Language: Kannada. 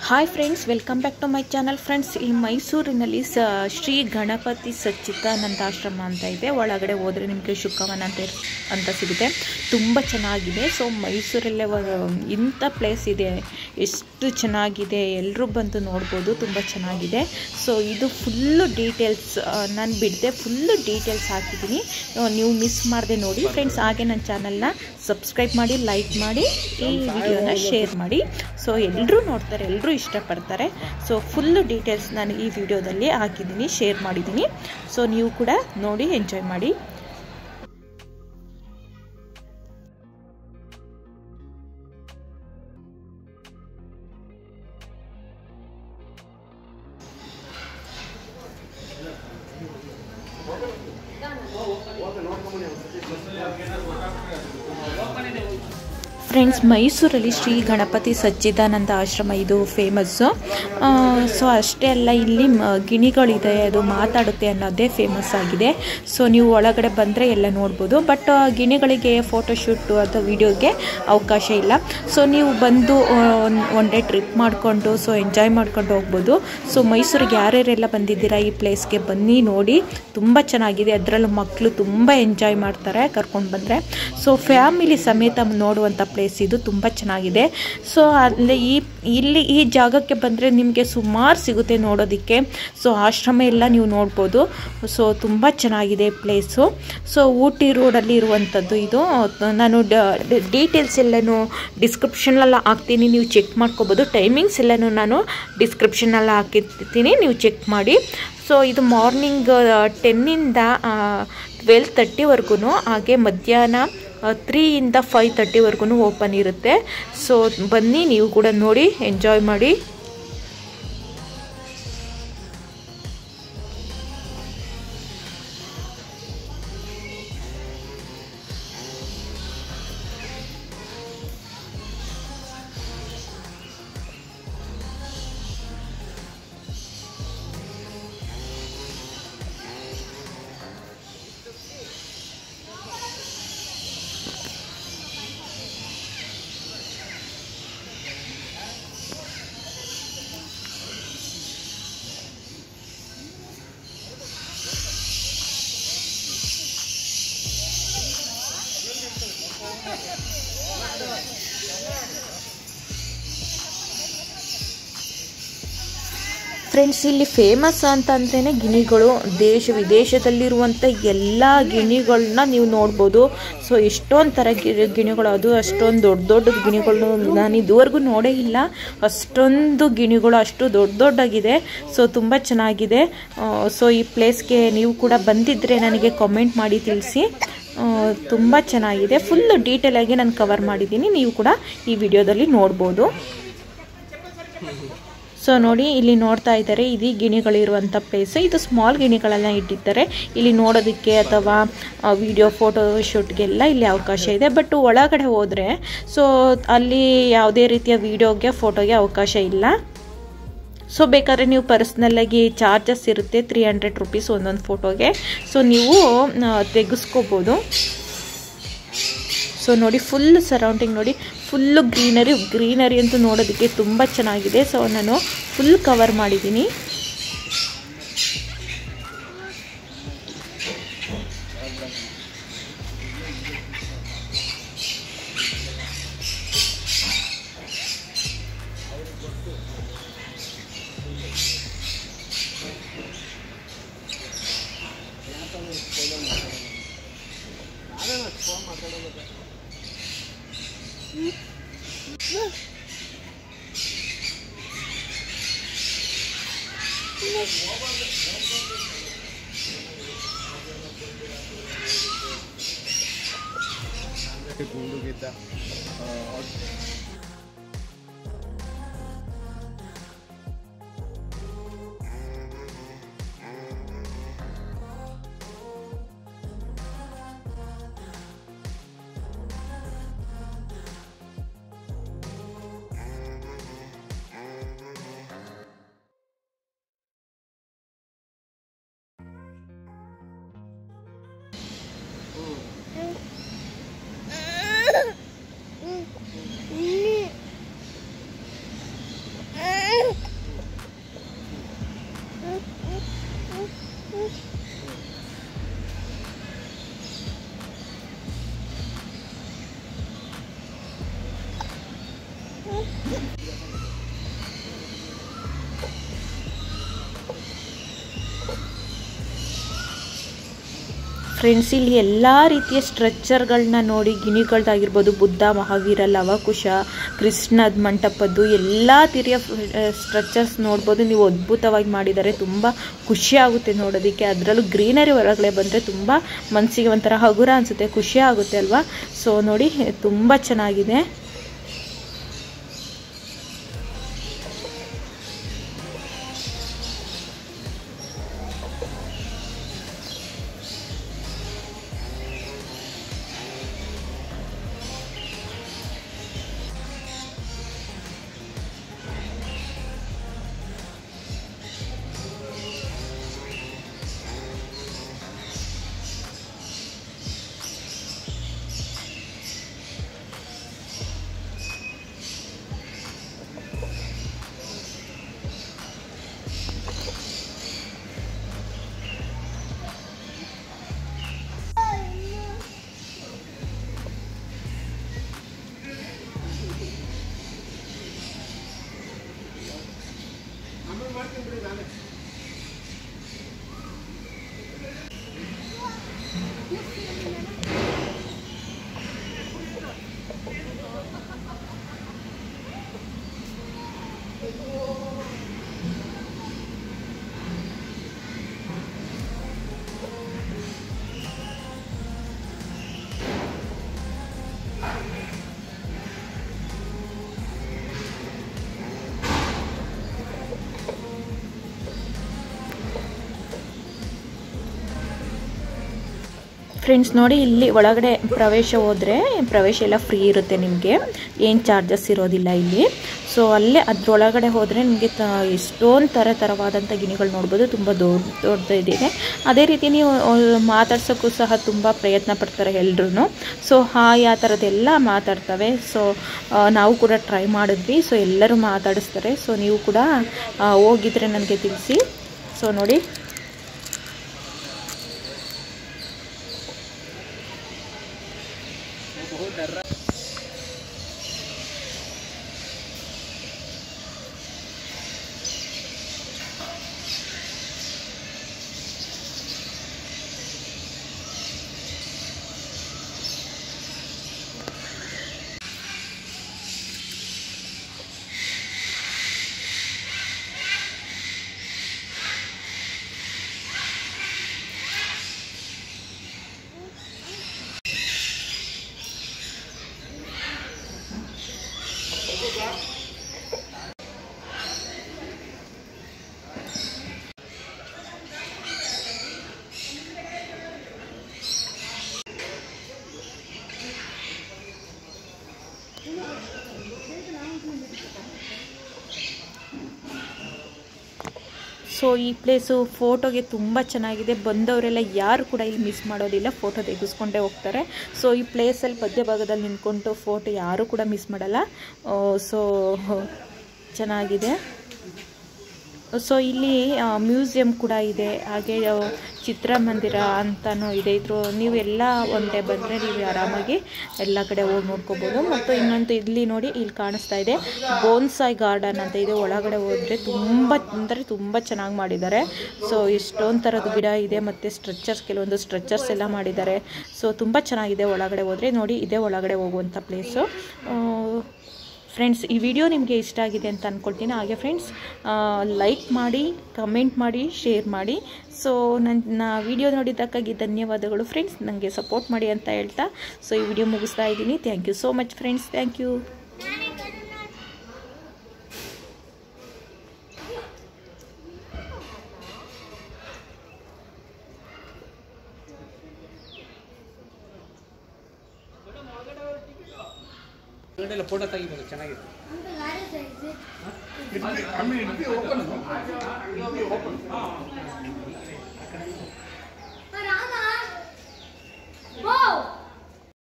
Hi friends welcome back to my channel friends ಈ ಮೈಸೂರಿನಲ್ಲಿ ಸ ಶ್ರೀ ಗಣಪತಿ ಸಚ್ಚಿದಾನಂದಾಶ್ರಮ ಅಂತ ಇದೆ ಒಳಗಡೆ ಹೋದರೆ ನಿಮಗೆ ಶುಕವನ ಅಂತ ಇರ್- ಅಂತ ಸಿಗುತ್ತೆ ತುಂಬ ಚೆನ್ನಾಗಿದೆ ಸೊ ಮೈಸೂರಲ್ಲೇ ವ- ಇಂಥ ಪ್ಲೇಸ್ ಇದೆ ಎಷ್ಟು ಚೆನ್ನಾಗಿದೆ ಎಲ್ಲರೂ ಬಂದು ನೋಡ್ಬೋದು ತುಂಬ ಚೆನ್ನಾಗಿದೆ ಸೊ ಇದು ಫುಲ್ಲು ಡೀಟೇಲ್ಸ್ ನಾನು ಬಿಡದೆ ಫುಲ್ಲು ಡೀಟೇಲ್ಸ್ ಹಾಕಿದ್ದೀನಿ ಆ, ನೀವು ಮಿಸ್ ಮಾಡದೆ ನೋಡಿ ಫ್ರೆಂಡ್ಸ್ ಹಾಗೆ ನನ್ನ ಚಾನಲ್ನ ಸಬ್ಸ್ಕ್ರೈಬ್ ಮಾಡಿ ಲೈಕ್ ಮಾಡಿ ಈ ವಿಡಿಯೋನ ಶೇರ್ ಮಾಡಿ ಸೊ ಎಲ್ಲರೂ ನೋಡ್ತಾರೆ ಎಲ್ಲರೂ ಇಷ್ಟಪಡ್ತಾರೆ ಸೊ ಫುಲ್ ಡೀಟೇಲ್ಸ್ ನಾನು ಈ ವಿಡಿಯೋದಲ್ಲಿ ಹಾಕಿದ್ದೀನಿ ಶೇರ್ ಮಾಡಿದ್ದೀನಿ ಸೊ ನೀವು ಕೂಡ ನೋಡಿ ಎಂಜಾಯ್ ಮಾಡಿ ಫ್ರೆಂಡ್ಸ್ ಮೈಸೂರಲ್ಲಿ ಶ್ರೀ ಗಣಪತಿ ಸಚ್ಚಿದಾನಂದ ಆಶ್ರಮ ಇದು ಫೇಮಸ್ಸು ಸೊ ಅಷ್ಟೇ ಅಲ್ಲ ಇಲ್ಲಿ ಮ ಗಿಣಿಗಳಿದೆ ಅದು ಮಾತಾಡುತ್ತೆ ಅನ್ನೋದೇ ಫೇಮಸ್ ಆಗಿದೆ ಸೊ ನೀವು ಒಳಗಡೆ ಬಂದರೆ ಎಲ್ಲ ನೋಡ್ಬೋದು ಬಟ್ ಗಿಣಿಗಳಿಗೆ ಫೋಟೋಶೂಟು ಅಥವಾ ವಿಡಿಯೋಗೆ ಅವಕಾಶ ಇಲ್ಲ ಸೊ ನೀವು ಬಂದು ಒನ್ ಡೇ ಟ್ರಿಪ್ ಮಾಡಿಕೊಂಡು ಸೊ ಎಂಜಾಯ್ ಮಾಡ್ಕೊಂಡು ಹೋಗ್ಬೋದು ಸೊ ಮೈಸೂರಿಗೆ ಯಾರ್ಯಾರೆಲ್ಲ ಬಂದಿದ್ದೀರಾ ಈ ಪ್ಲೇಸ್ಗೆ ಬನ್ನಿ ನೋಡಿ ತುಂಬ ಚೆನ್ನಾಗಿದೆ ಅದರಲ್ಲೂ ಮಕ್ಕಳು ತುಂಬ ಎಂಜಾಯ್ ಮಾಡ್ತಾರೆ ಕರ್ಕೊಂಡು ಬಂದರೆ ಸೊ ಫ್ಯಾಮಿಲಿ ಸಮೇತ ನೋಡುವಂಥ ಪ್ಲೇಸ್ ಇದು ತುಂಬ ಚೆನ್ನಾಗಿದೆ ಸೊ ಅಲ್ಲಿ ಈ ಇಲ್ಲಿ ಈ ಜಾಗಕ್ಕೆ ಬಂದರೆ ನಿಮಗೆ ಸುಮಾರು ಸಿಗುತ್ತೆ ನೋಡೋದಕ್ಕೆ ಸೊ ಆಶ್ರಮ ಎಲ್ಲ ನೀವು ನೋಡ್ಬೋದು ಸೊ ತುಂಬ ಚೆನ್ನಾಗಿದೆ ಪ್ಲೇಸು ಸೊ ಊಟಿ ರೋಡಲ್ಲಿ ಇರುವಂಥದ್ದು ಇದು ನಾನು ಡೀಟೇಲ್ಸ್ ಎಲ್ಲನೂ ಡಿಸ್ಕ್ರಿಪ್ಷನಲ್ಲಿ ಹಾಕ್ತೀನಿ ನೀವು ಚೆಕ್ ಮಾಡ್ಕೋಬೋದು ಟೈಮಿಂಗ್ಸ್ ಎಲ್ಲನೂ ನಾನು ಡಿಸ್ಕ್ರಿಪ್ಷನಲ್ಲಿ ಹಾಕಿರ್ತೀನಿ ನೀವು ಚೆಕ್ ಮಾಡಿ ಸೊ ಇದು ಮಾರ್ನಿಂಗ್ ಟೆನ್ನಿಂದ ಟ್ವೆಲ್ ತರ್ಟಿವರೆಗೂ ಹಾಗೆ ಮಧ್ಯಾಹ್ನ ತ್ರೀಯಿಂದ ಫೈವ್ ತರ್ಟಿವರೆಗೂ ಓಪನ್ ಇರುತ್ತೆ ಸೊ ಬನ್ನಿ ನೀವು ಕೂಡ ನೋಡಿ ಎಂಜಾಯ್ ಮಾಡಿ ಫ್ರೆಂಡ್ಸ್ ಇಲ್ಲಿ ಫೇಮಸ್ ಅಂತಂದ್ರೇ ಗಿಣಿಗಳು ದೇಶ ವಿದೇಶದಲ್ಲಿರುವಂಥ ಎಲ್ಲ ಗಿಣಿಗಳನ್ನ ನೀವು ನೋಡ್ಬೋದು ಸೊ ಎಷ್ಟೊಂದು ಥರ ಗಿ- ಗಿಣಿಗಳು ಅದು ಅಷ್ಟೊಂದು ದೊಡ್ಡ ದೊಡ್ಡ ಗಿಣಿಗಳು ನಾನು ಇದುವರೆಗೂ ನೋಡೇ ಇಲ್ಲ ಅಷ್ಟೊಂದು ಗಿಣಿಗಳು ಅಷ್ಟು ದೊಡ್ಡ ದೊಡ್ಡಾಗಿದೆ ಸೊ ತುಂಬ ಚೆನ್ನಾಗಿದೆ ಸೊ ಈ ಪ್ಲೇಸ್ಗೆ ನೀವು ಕೂಡ ಬಂದಿದ್ದರೆ ನನಗೆ ಕಾಮೆಂಟ್ ಮಾಡಿ ತಿಳಿಸಿ ತುಂಬ ಚೆನ್ನಾಗಿದೆ ಫುಲ್ ಡೀಟೇಲ್ ಆಗಿ ನಾನು ಕವರ್ ಮಾಡಿದ್ದೀನಿ ನೀವು ಕೂಡ ಈ ವಿಡಿಯೋದಲ್ಲಿ ನೋಡ್ಬೋದು ಸೊ ನೋಡಿ ಇಲ್ಲಿ ನೋಡ್ತಾ ಇದ್ದಾರೆ ಇದು ಗಿಣಿಗಳಿರುವಂಥ ಪ್ಲೇಸು ಇದು ಸ್ಮಾಲ್ ಗಿಣಿಗಳೆಲ್ಲ ಇಟ್ಟಿದ್ದಾರೆ ಇಲ್ಲಿ ನೋಡೋದಕ್ಕೆ ಅಥವಾ ವಿಡಿಯೋ ಫೋಟೋ ಶೂಟ್ಗೆಲ್ಲ ಇಲ್ಲಿ ಅವಕಾಶ ಇದೆ ಬಟ್ ಒಳಗಡೆ ಹೋದರೆ ಸೊ ಅಲ್ಲಿ ಯಾವುದೇ ರೀತಿಯ ವಿಡಿಯೋಗೆ ಫೋಟೋಗೆ ಅವಕಾಶ ಇಲ್ಲ ಸೊ ಬೇಕಾದ್ರೆ ನೀವು ಪರ್ಸ್ನಲ್ಲಾಗಿ ಚಾರ್ಜಸ್ ಇರುತ್ತೆ ತ್ರೀ ಹಂಡ್ರೆಡ್ ರುಪೀಸ್ ಒಂದೊಂದು ಫೋಟೋಗೆ ಸೊ ನೀವು ಆ, ತೆಗೆಸ್ಕೋಬೋದು ಸೊ ನೋಡಿ ಫುಲ್ ಸರೌಂಡಿಂಗ್ ನೋಡಿ ಫುಲ್ಲು ಗ್ರೀನರಿ ಗ್ರೀನರಿ ಅಂತೂ ನೋಡೋದಕ್ಕೆ ತುಂಬ ಚೆನ್ನಾಗಿದೆ ಸೊ ನಾನು ಫುಲ್ ಕವರ್ ಮಾಡಿದ್ದೀನಿ ಗುಂಡುಗಿದ್ದ Mm. ಫ್ರೆಂಡ್ಸ್ ಇಲ್ಲಿ ಎಲ್ಲ ರೀತಿಯ ಸ್ಟ್ರಕ್ಚರ್ಗಳನ್ನ ನೋಡಿ ಗಿಣಿಗಳದ್ದಾಗಿರ್ಬೋದು ಬುದ್ಧ ಮಹಾವೀರ ಲವಕುಶ ಕೃಷ್ಣದ ಮಂಟಪದ್ದು ಎಲ್ಲ ರೀತಿಯ ಸ್ಟ್ರಕ್ಚರ್ಸ್ ನೋಡ್ಬೋದು ನೀವು ಅದ್ಭುತವಾಗಿ ಮಾಡಿದ್ದಾರೆ ತುಂಬ ಖುಷಿ ಆಗುತ್ತೆ ನೋಡೋದಕ್ಕೆ ಅದರಲ್ಲೂ ಗ್ರೀನರಿ ಹೊರಗಡೆ ಬಂದರೆ ತುಂಬ ಮನಸ್ಸಿಗೆ ಒಂಥರ ಹಗುರ ಅನಿಸುತ್ತೆ ಖುಷಿ ಆಗುತ್ತೆ ಅಲ್ವಾ ಸೊ ನೋಡಿ ತುಂಬ ಚೆನ್ನಾಗಿದೆ ಫ್ರೆಂಡ್ಸ್ ನೋಡಿ ಇಲ್ಲಿ ಒಳಗಡೆ ಪ್ರವೇಶ ಹೋದರೆ ಪ್ರವೇಶ ಎಲ್ಲ ಫ್ರೀ ಇರುತ್ತೆ ನಿಮಗೆ ಏನು ಚಾರ್ಜಸ್ ಇರೋದಿಲ್ಲ ಇಲ್ಲಿ ಸೊ ಅಲ್ಲೇ ಅದರೊಳಗಡೆ ಹೋದರೆ ನಿಮಗೆ ತ ಎಷ್ಟೊಂದು ಥರ ಥರವಾದಂಥ ಗಿಣಿಗಳು ನೋಡ್ಬೋದು ತುಂಬ ದೊಡ್ಡ ದೊಡ್ಡದಿದೆ ಅದೇ ರೀತಿ ನೀವು ಮಾತಾಡ್ಸೋಕ್ಕೂ ಸಹ ತುಂಬ ಪ್ರಯತ್ನ ಪಡ್ತಾರೆ ಎಲ್ರೂ ಸೊ ಹಾಯ್ ಆ ಥರದ್ದೆಲ್ಲ ಮಾತಾಡ್ತವೆ ಸೊ ನಾವು ಕೂಡ ಟ್ರೈ ಮಾಡಿದ್ವಿ ಸೊ ಎಲ್ಲರೂ ಮಾತಾಡಿಸ್ತಾರೆ ಸೊ ನೀವು ಕೂಡ ಹೋಗಿದ್ರೆ ನನಗೆ ತಿಳಿಸಿ ಸೊ ನೋಡಿ ಸೊ ಈ ಪ್ಲೇಸು ಫೋಟೋಗೆ ತುಂಬ ಚೆನ್ನಾಗಿದೆ ಬಂದವರೆಲ್ಲ ಯಾರು ಕೂಡ ಇಲ್ಲಿ ಮಿಸ್ ಮಾಡೋದಿಲ್ಲ ಫೋಟೋ ತೆಗೆಸ್ಕೊಂಡೇ ಹೋಗ್ತಾರೆ ಸೊ ಈ ಪ್ಲೇಸಲ್ಲಿ ಮಧ್ಯಭಾಗದಲ್ಲಿ ನಿಂತ್ಕೊಂಡು ಫೋಟೋ ಯಾರೂ ಕೂಡ ಮಿಸ್ ಮಾಡಲ್ಲ ಸೊ ಚೆನ್ನಾಗಿದೆ ಸೊ ಇಲ್ಲಿ ಮ್ಯೂಸಿಯಂ ಕೂಡ ಇದೆ ಹಾಗೆ ಚಿತ್ರಮಂದಿರ ಅಂತಲೂ ಇದೆ ಇದ್ರ ನೀವು ಎಲ್ಲ ಒನ್ ಡೇ ಬಂದರೆ ನೀವು ಆರಾಮಾಗಿ ಎಲ್ಲ ಕಡೆ ಹೋಗಿ ನೋಡ್ಕೋಬೋದು ಮತ್ತು ಇನ್ನೊಂದು ಇಲ್ಲಿ ನೋಡಿ ಇಲ್ಲಿ ಕಾಣಿಸ್ತಾ ಇದೆ ಬೋನ್ಸಾಯ್ ಗಾರ್ಡನ್ ಅಂತ ಇದೆ ಒಳಗಡೆ ಹೋದರೆ ತುಂಬ ಅಂದರೆ ತುಂಬ ಚೆನ್ನಾಗಿ ಮಾಡಿದ್ದಾರೆ ಸೊ ಎಷ್ಟೊಂದು ಥರದ ಗಿಡ ಇದೆ ಮತ್ತು ಸ್ಟ್ರೆಚರ್ಸ್ ಕೆಲವೊಂದು ಸ್ಟ್ರೆಚರ್ಸ್ ಎಲ್ಲ ಮಾಡಿದ್ದಾರೆ ಸೊ ತುಂಬ ಚೆನ್ನಾಗಿದೆ ಒಳಗಡೆ ಹೋದರೆ ನೋಡಿ ಇದೇ ಒಳಗಡೆ ಹೋಗುವಂಥ ಪ್ಲೇಸು ಫ್ರೆಂಡ್ಸ್ ಈ ವಿಡಿಯೋ ನಿಮಗೆ ಇಷ್ಟ ಆಗಿದೆ ಅಂತ ಅಂದ್ಕೊಳ್ತೀನಿ ಹಾಗೆ ಫ್ರೆಂಡ್ಸ್ ಲೈಕ್ ಮಾಡಿ ಕಮೆಂಟ್ ಮಾಡಿ ಶೇರ್ ಮಾಡಿ ಸೊ ನನ್ನ ವಿಡಿಯೋ ನೋಡಿದ್ದಕ್ಕಾಗಿ ಧನ್ಯವಾದಗಳು ಫ್ರೆಂಡ್ಸ್ ನನಗೆ ಸಪೋರ್ಟ್ ಮಾಡಿ ಅಂತ ಹೇಳ್ತಾ ಸೊ ಈ ವಿಡಿಯೋ ಮುಗಿಸ್ತಾ ಇದ್ದೀನಿ thank you so much friends thank you photo ತೆಗಿಬೋದು ಚೆನ್ನಾಗಿದೆ I mean, it'll be open. It'll be open.